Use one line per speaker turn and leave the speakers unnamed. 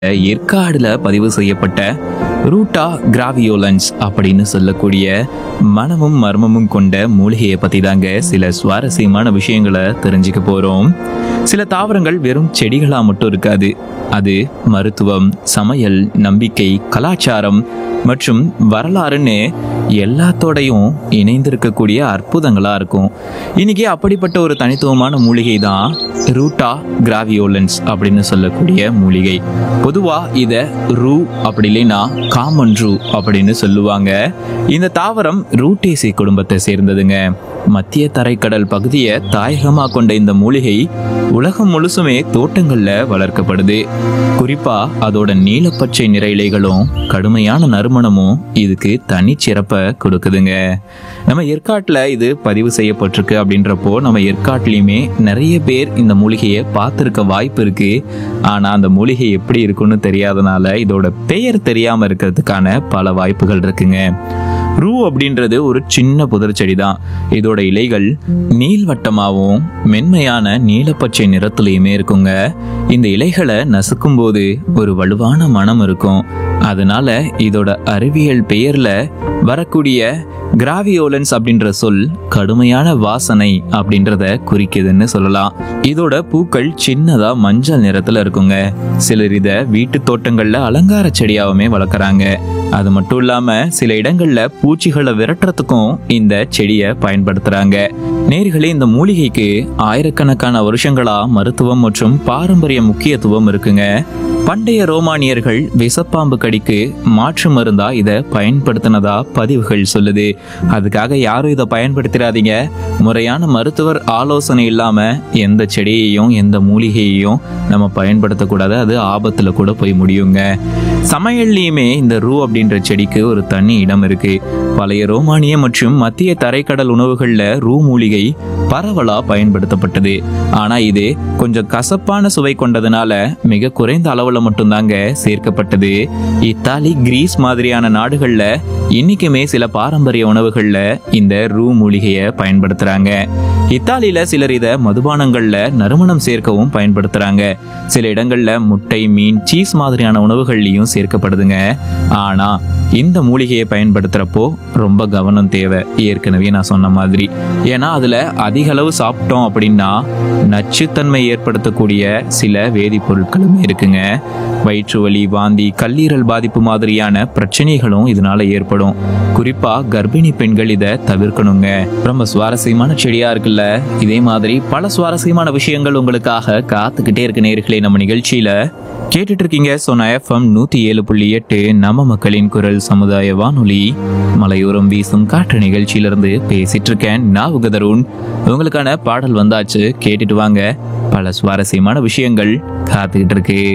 ஏற்காடுல பதிவு செய்யப்பட்ட ரூட்டா கிராவியோலன்ஸ் அப்படின்னு சொல்லக்கூடிய மனமும் மர்மமும் கொண்ட மூலிகையை பத்தி தாங்க சில சுவாரஸ்யமான விஷயங்களை தெரிஞ்சுக்க போறோம் சில தாவரங்கள் வெறும் செடிகளா மட்டும் இருக்காது அது மருத்துவம் சமையல் நம்பிக்கை கலாச்சாரம் மற்றும் வரலாறுன்னு எல்லாத்தோடையும் இணைந்திருக்கக்கூடிய அற்புதங்களா இருக்கும் இன்னைக்கு அப்படிப்பட்ட ஒரு தனித்துவமான மூலிகை தான் ரூட்டா கிராவியோலன்ஸ் அப்படின்னு சொல்லக்கூடிய மூலிகை பொதுவா இத ரூ அப்படி இல்லைன்னா காமன் ரூ அப்படின்னு சொல்லுவாங்க இந்த தாவரம் ரூட்டேசி குடும்பத்தை சேர்ந்ததுங்க மத்திய தரைக்கடல் பகுதியை தாயகமா கொண்ட இந்த மூலிகை உலகம் முழுசுமே தோட்டங்கள்ல வளர்க்கப்படுது குறிப்பா அதோட நீலப்பச்சை நிற இலைகளும் கடுமையான நறுமணமும் இதுக்கு தனிச்சிறப்பை கொடுக்குதுங்க நம்ம ஏற்காட்டுல இது பதிவு செய்யப்பட்டிருக்கு அப்படின்றப்போ நம்ம ஏற்காட்டுலயுமே நிறைய பேர் இந்த மூலிகையை பார்த்துருக்க வாய்ப்பு இருக்கு ஆனா அந்த மூலிகை எப்படி இருக்குன்னு தெரியாதனால இதோட பெயர் தெரியாம இருக்கிறதுக்கான பல வாய்ப்புகள் இருக்குங்க ரூ அப்படின்றது ஒரு சின்ன புதர் செடி தான் இதோட இலைகள் நீள்வட்டமாகவும் மென்மையான நீலப்பச்சை நிறத்துலையுமே இருக்குங்க இந்த இலைகளை நசுக்கும் போது ஒரு வலுவான மனம் இருக்கும் அதனால இதோட அறிவியல் பெயர்ல வரக்கூடிய கிராவியோலன்ஸ் அப்படின்ற சொல் கடுமையான வாசனை அப்படின்றத குறிக்குதுன்னு சொல்லலாம் இதோட பூக்கள் சின்னதா மஞ்சள் நிறத்துல இருக்குங்க சிலர் இத வீட்டு தோட்டங்கள்ல அலங்கார செடியாவுமே வளர்க்குறாங்க அது மட்டும் இல்லாம சில இடங்கள்ல பூச்சிகளை விரட்டுறதுக்கும் இந்த செடியை பயன்படுத்துறாங்க நேர்களே இந்த மூலிகைக்கு ஆயிரக்கணக்கான வருஷங்களா மருத்துவம் மற்றும் பாரம்பரிய முக்கியத்துவம் இருக்குங்க பண்டைய ரோமானியர்கள் விஷப்பாம்பு கடிக்கு மாற்று மருந்தா இதை பயன்படுத்தினதா பதிவுகள் சொல்லுது அதுக்காக யாரும் இதை பயன்படுத்திடாதீங்க முறையான மருத்துவர் ஆலோசனை இல்லாம எந்த செடியையும் எந்த மூலிகையையும் நம்ம பயன்படுத்தக்கூடாது அது ஆபத்துல கூட போய் முடியுங்க சமையல்லையுமே இந்த ரூ அப்படின்ற செடிக்கு ஒரு தனி இடம் இருக்கு பழைய ரோமானிய மற்றும் மத்திய தரைக்கடல் உணவுகள்ல ரூ மூலிகை பரவலா பயன்படுத்தப்பட்டது ஆனா இது கொஞ்சம் கசப்பான சுவை கொண்டதுனால மிக குறைந்த அளவுல மட்டும்தாங்க சேர்க்கப்பட்டது இத்தாலி கிரீஸ் மாதிரியான நாடுகள்ல இன்னைக்குமே சில பாரம்பரிய உணவுகள்ல இந்த ரூ மூலிகையை பயன்படுத்துறாங்க இத்தாலியில சிலர் இதை மதுபானங்கள்ல நறுமணம் சேர்க்கவும் பயன்படுத்துறாங்க சில இடங்கள்ல முட்டை மீன் சீஸ் மாதிரியான உணவுகள்லயும் சேர்க்கப்படுதுங்க ஆனா இந்த மூலிகையை பயன்படுத்துறப்போ ரொம்ப கவனம் தேவை ஏற்கனவே நான் சொன்ன மாதிரி ஏன்னா அதுல அதிக அளவு சாப்பிட்டோம் அப்படின்னா நச்சுத்தன்மை ஏற்படுத்தக்கூடிய சில வேதிப்பொருட்களும் இருக்குங்க வயிற்று வலி வாந்தி கல்லீரல் பாதிப்பு மாதிரியான பிரச்சனைகளும் இதனால ஏற்படும் குறிப்பா கர்ப்பிணி பெண்கள் இதை தவிர்க்கணுங்க ரொம்ப சுவாரஸ்யமான செடியா இருக்குல்ல இதே மாதிரி பல சுவாரஸ்யமான விஷயங்கள் உங்களுக்காக காத்துக்கிட்டே இருக்கு நேர்களே நம்ம நிகழ்ச்சியில கேட்டுட்டு இருக்கீங்க சொன்ன எஃப்எம் நூத்தி ஏழு புள்ளி எட்டு நம்ம மக்களின் குரல் சமுதாய வானொலி மலையோரம் வீசும் காற்று நிகழ்ச்சியிலிருந்து பேசிட்டு இருக்கேன் நான் உங்க தருண் உங்களுக்கான பாடல் வந்தாச்சு கேட்டுட்டு வாங்க பல சுவாரஸ்யமான விஷயங்கள் காத்துக்கிட்டு இருக்கு